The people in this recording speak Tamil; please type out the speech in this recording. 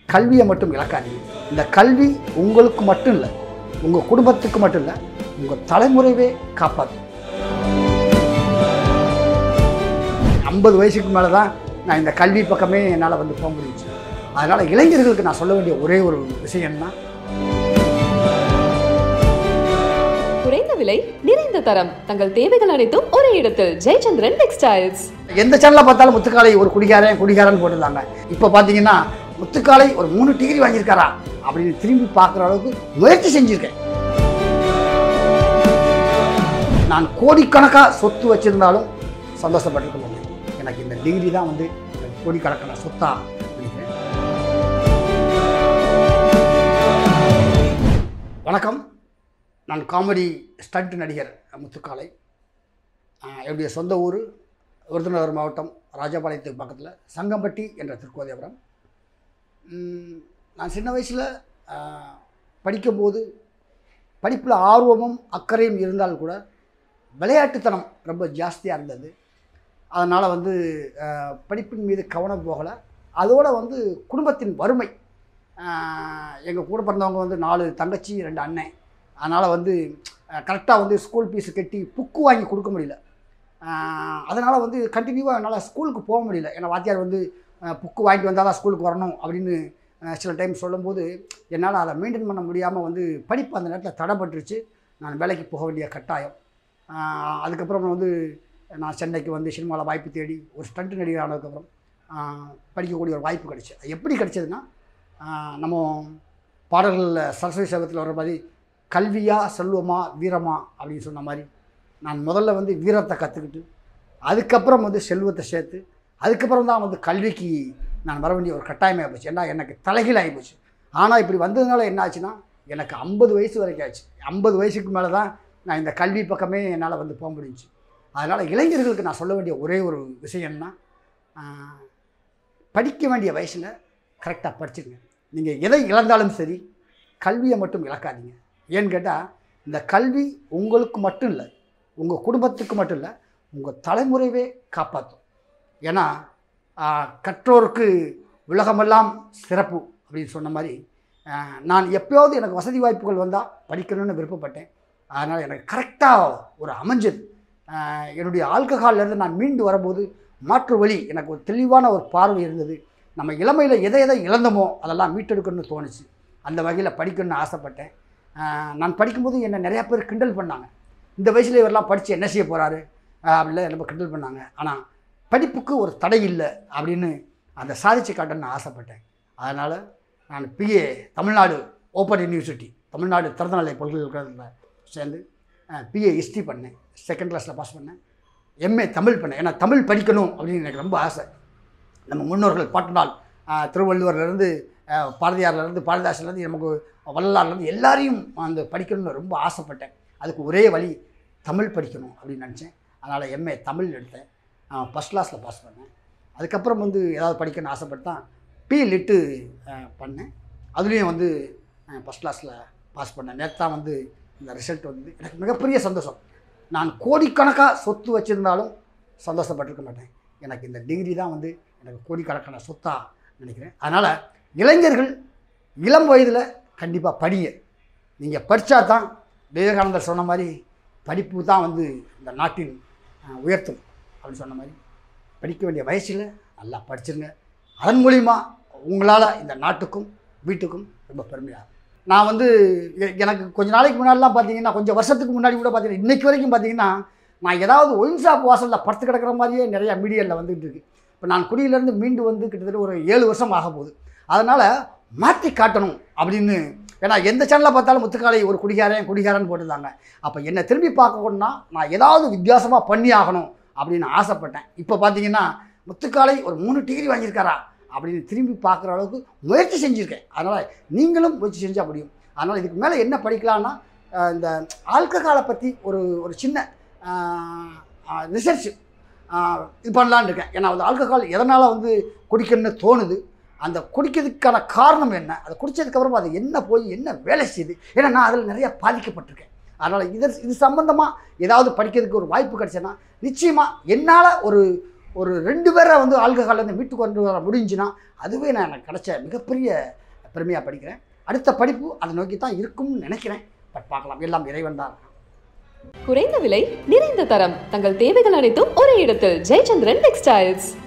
கல்வியை மட்டும் இழக்காதீங்க இந்த கல்வி உங்களுக்கு மட்டும் இல்லை உங்கள் குடும்பத்துக்கு மட்டும் இல்லை உங்கள் தலைமுறைவே காப்பாற்றும் ஐம்பது வயசுக்கு மேலே தான் நான் இந்த கல்வி பக்கமே என்னால் வந்து போக முடிஞ்சுச்சு அதனால் இளைஞர்களுக்கு நான் சொல்ல வேண்டிய ஒரே ஒரு விஷயம்னா குறைந்த விலை நிறைந்த தரம் தங்கள் தேவைகள் அனைத்தும் ஒரே இடத்தில் ஜெயச்சந்திரன் டெக்ஸ்டைல்ஸ் எந்த சேனலில் பார்த்தாலும் முத்துக்காலை ஒரு குடிகாரன் குடிகாரன் போட்டிருந்தாங்க இப்போ பார்த்தீங்கன்னா முத்துக்காலை ஒரு மூணு டிகிரி வாங்கியிருக்காரா அப்படின்னு திரும்பி பார்க்குற அளவுக்கு முயற்சி செஞ்சுருக்கேன் நான் கோடிக்கணக்காக சொத்து வச்சிருந்தாலும் சந்தோஷப்பட்டிருக்க மாட்டேன் எனக்கு இந்த டிகிரி தான் வந்து எனக்கு கோடிக்கணக்கான சொத்தா நினைக்கிறேன் வணக்கம் நான் காமெடி ஸ்டண்ட் நடிகர் முத்துக்காலை ஆஹ் என்னுடைய சொந்த ஊர் விருதுநகர் மாவட்டம் ராஜபாளையத்துக்கு பக்கத்தில் சங்கம்பட்டி என்ற திருக்கோதேபுரம் உம், நான் சின்ன வயசில் படிக்கும்போது படிப்பில் ஆர்வமும் அக்கறையும் இருந்தால் கூட விளையாட்டுத்தனம் ரொம்ப ஜாஸ்தியாக இருந்தது அதனால் வந்து ஆஹ், படிப்பின் மீது கவனம் போகலை அதோடு வந்து குடும்பத்தின் வறுமை எங்கள் கூட பிறந்தவங்க வந்து நாலு தங்கச்சி ரெண்டு அண்ணன் அதனால் வந்து கரெக்டாக வந்து ஸ்கூல் ஃபீஸ் கட்டி புக்கு வாங்கி கொடுக்க முடியல அதனால் வந்து கண்டினியூவாக என்னால் ஸ்கூலுக்கு போக முடியல ஏன்னா வாத்தியார் வந்து புக்கு வாங்கிட்டு வந்தால் தான் ஸ்கூலுக்கு வரணும் அப்படின்னு அஹ், சில டைம் சொல்லும்போது என்னால் அதை மெயின்டைன் பண்ண முடியாமல் வந்து படிப்பு அந்த நேரத்தில் தடைப்பட்டுருச்சு நான் வேலைக்கு போக வேண்டிய கட்டாயம் ஆஹ், அதுக்கப்புறம் வந்து நான் சென்னைக்கு வந்து சினிமாவில் வாய்ப்பு தேடி ஒரு ஸ்டண்ட் நடிகர் ஆனதுக்கப்புறம் ஆஹ், படிக்கக்கூடிய ஒரு வாய்ப்பு கிடைச்சு அது எப்படி கிடைச்சதுன்னா ஆஹ், நம்ம பாடல்களில் சரஸ்வதி சபத்தில் வர மாதிரி கல்வியா செல்வமா வீரமா அப்படின்னு சொன்ன மாதிரி நான் முதல்ல வந்து வீரத்தை கற்றுக்கிட்டு அதுக்கப்புறம் வந்து செல்வத்தை சேர்த்து அதுக்கப்புறம் தான் வந்து கல்விக்கு நான் வர வேண்டிய ஒரு கட்டாயமாக போச்சு ஏன்னா எனக்கு தலைகீழ் ஆகி போச்சு ஆனால் இப்படி வந்ததுனால என்ன ஆச்சுன்னா எனக்கு ஐம்பது வயசு வரைக்கும் ஆச்சு ஐம்பது வயசுக்கு மேலே தான் நான் இந்த கல்வி பக்கமே என்னால் வந்து போக முடிஞ்சுச்சு அதனால் இளைஞர்களுக்கு நான் சொல்ல வேண்டிய ஒரே ஒரு விஷயம்னா ஆஹ், படிக்க வேண்டிய வயசில் கரெக்டாக படிச்சுருங்க நீங்கள் எதை இழந்தாலும் சரி கல்வியை மட்டும் இழக்காதீங்க ஏன்னு கேட்டால் இந்த கல்வி உங்களுக்கு மட்டும் இல்லை உங்கள் குடும்பத்துக்கு மட்டும் இல்லை உங்கள் தலைமுறைவே காப்பாற்றும் ஏன்னா ஆஹ், கற்றோருக்கு உலகமெல்லாம் சிறப்பு அப்படின்னு சொன்ன மாதிரி ஆஹ், நான் எப்பயாவது எனக்கு வசதி வாய்ப்புகள் வந்தால் படிக்கணும்னு விருப்பப்பட்டேன் அதனால் எனக்கு கரெக்டாக ஒரு அமைஞ்சது ஆஹ், என்னுடைய ஆல்கஹால்லேருந்து நான் மீண்டு வரும்போது மாற்று வழி எனக்கு ஒரு தெளிவான ஒரு பார்வை இருந்தது நம்ம இளமையில் எதை எதை இழந்தோமோ அதெல்லாம் மீட்டெடுக்கணும்னு தோணுச்சு அந்த வகையில் படிக்கணும்னு ஆசைப்பட்டேன் ஆஹ், நான் படிக்கும்போது என்னை நிறையா பேர் கிண்டல் பண்ணாங்க இந்த வயசில் இவரெல்லாம் படித்து என்ன செய்ய போகிறாரு அப்படிலாம் ரொம்ப கிண்டல் பண்ணாங்க ஆனால் படிப்புக்கு ஒரு தடை இல்லை அப்படின்னு அதை சாதிச்சு காட்டணும்னு ஆசைப்பட்டேன் அதனால் நான் BA Tamil Nadu open university Tamil Nadu திறந்தநிலை பல்கலைக்கழகத்தில் சேர்ந்து பிஏ ஹிஸ்ட்ரி பண்ணேன் செகண்ட் கிளாஸில் பாஸ் பண்ணேன் எம்ஏ தமிழ் பண்ணேன் ஏன்னா தமிழ் படிக்கணும் அப்படின்னு எனக்கு ரொம்ப ஆசை நம்ம முன்னோர்கள் பாட்டனால் ஆஹ், திருவள்ளுவர்லேருந்து ஆஹ், பாரதியார்லேருந்து பாரதிதாசன்லேருந்து நமக்கு வள்ளலார்லேருந்து எல்லாரையும் அந்த படிக்கணும்னு ரொம்ப ஆசைப்பட்டேன் அதுக்கு ஒரே வழி தமிழ் படிக்கணும் அப்படின்னு நினச்சேன் அதனால் எம்ஏ தமிழ் எடுத்தேன் ஃபஸ்ட் கிளாஸில் பாஸ் பண்ணேன் அதுக்கப்புறம் வந்து ஏதாவது படிக்கணும்னு ஆசைப்பட்டான் பி லிட்டு பண்ணேன் அதுலேயும் வந்து ஃபஸ்ட் கிளாஸில் பாஸ் பண்ணேன் நேற்று தான் வந்து இந்த ரிசல்ட் வந்து எனக்கு மிகப்பெரிய சந்தோஷம் நான் கோடிக்கணக்காக சொத்து வச்சுருந்தாலும் சந்தோஷப்பட்டிருக்க மாட்டேன் எனக்கு இந்த டிகிரி தான் வந்து எனக்கு கோடிக்கணக்கான சொத்தாக நினைக்கிறேன் அதனால் இளைஞர்கள் இளம் வயதில் கண்டிப்பாக படிங்க நீங்கள் படித்தா தான் விவேகானந்தர் சொன்ன மாதிரி படிப்பு தான் வந்து இந்த நாட்டின் அஹ், உயர்த்தும் அப்படின்னு சொன்ன மாதிரி படிக்க வேண்டிய வயசில் நல்லா படிச்சிருங்க அதன் மூலிமா உங்களால் இந்த நாட்டுக்கும் வீட்டுக்கும் ரொம்ப பெருமையாக நான் வந்து எ- எனக்கு கொஞ்ச நாளைக்கு முன்னாடிலாம் பார்த்தீங்கன்னா கொஞ்சம் வருஷத்துக்கு முன்னாடி கூட பார்த்தீங்கன்னா இன்னைக்கு வரைக்கும் பார்த்தீங்கன்னா நான் ஏதாவது ஒயின் ஷாப் வாசலில் படுத்து கிடக்கிற மாதிரியே நிறையா மீடியாவில் வந்துட்டு இருக்கு இப்போ நான் குடியிலேருந்து மீண்டு வந்து கிட்டத்தட்ட ஒரு ஏழு வருஷம் ஆக போகுது அதனால் மாற்றி காட்டணும் அப்படின்னு ஏன்னா எந்த சேனலில் பார்த்தாலும் முத்துக்காலை ஒரு குடிகாரன் குடிகாரன் போட்டிருந்தாங்க அப்போ என்னை திரும்பி பார்க்கணும்னா நான் ஏதாவது வித்தியாசமாக பண்ணி ஆகணும் அப்படின்னு ஆசைப்பட்டேன் இப்போ பார்த்தீங்கன்னா முத்துக்காலை ஒரு மூணு டிகிரி வாங்கியிருக்காரா அப்படின்னு திரும்பி பார்க்குற அளவுக்கு முயற்சி செஞ்சுருக்கேன் அதனால் நீங்களும் முயற்சி செஞ்சால் முடியும் அதனால் இதுக்கு மேலே என்ன படிக்கலாம்னா அஹ், இந்த ஆல்கஹாலை பற்றி ஒரு ஒரு சின்ன ரிசர்ச் இது பண்ணலான்னு இருக்கேன் ஏன்னா அந்த ஆல்கஹால் எதனால் வந்து குடிக்கணும்னு தோணுது அந்த குடிக்கிறதுக்கான காரணம் என்ன அதை குடித்ததுக்கப்புறம் அது என்ன போய் என்ன வேலை செய்யுது ஏன்னா நான் அதில் நிறைய பாதிக்கப்பட்டிருக்கேன் அதனால் இது இது சம்மந்தமாக ஏதாவது படிக்கிறதுக்கு ஒரு வாய்ப்பு கிடைச்சேன்னா நிச்சயமாக என்னால் ஒரு ஒரு ரெண்டு பேரை வந்து ஆல்கஹால்லேருந்து மீட்டு கொண்டு வர முடிஞ்சுன்னா அதுவே நான் எனக்கு கிடைச்ச மிகப்பெரிய பெருமையாக படிக்கிறேன் அடுத்த படிப்பு அதை நோக்கி தான் இருக்கும்னு நினைக்கிறேன் பட் பார்க்கலாம் எல்லாம் இறைவன் தான் குறைந்த விலை நிறைந்த தரம் தங்கள் தேவைகள் அனைத்தும் ஒரே இடத்தில் ஜெயச்சந்திரன் டெக்ஸ்டைல்ஸ்